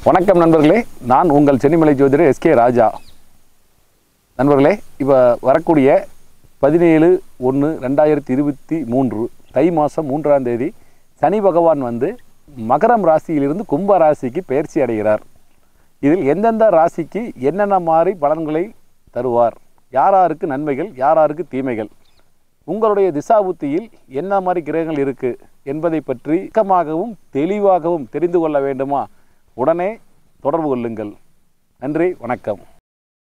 வணக்கம் நண்பர்களே நான் உங்கள் சென்னிமலை ஜோதிடர் எஸ்கே ராஜா நண்பர்களே இப்போ வரக்கூடிய பதினேழு ஒன்று ரெண்டாயிரத்தி இருபத்தி மூன்று தை மாதம் மூன்றாம் தேதி சனி பகவான் வந்து மகரம் ராசியிலிருந்து கும்ப ராசிக்கு பயிற்சி அடைகிறார் இதில் எந்தெந்த ராசிக்கு என்னென்ன மாதிரி பலன்களை தருவார் யாராருக்கு நன்மைகள் யாராருக்கு தீமைகள் உங்களுடைய திசாபுத்தியில் என்ன மாதிரி கிரகங்கள் இருக்குது என்பதை பற்றி விளக்கமாகவும் தெளிவாகவும் தெரிந்து கொள்ள வேண்டுமா உடனே தொடர்பு கொள்ளுங்கள் நன்றி வணக்கம்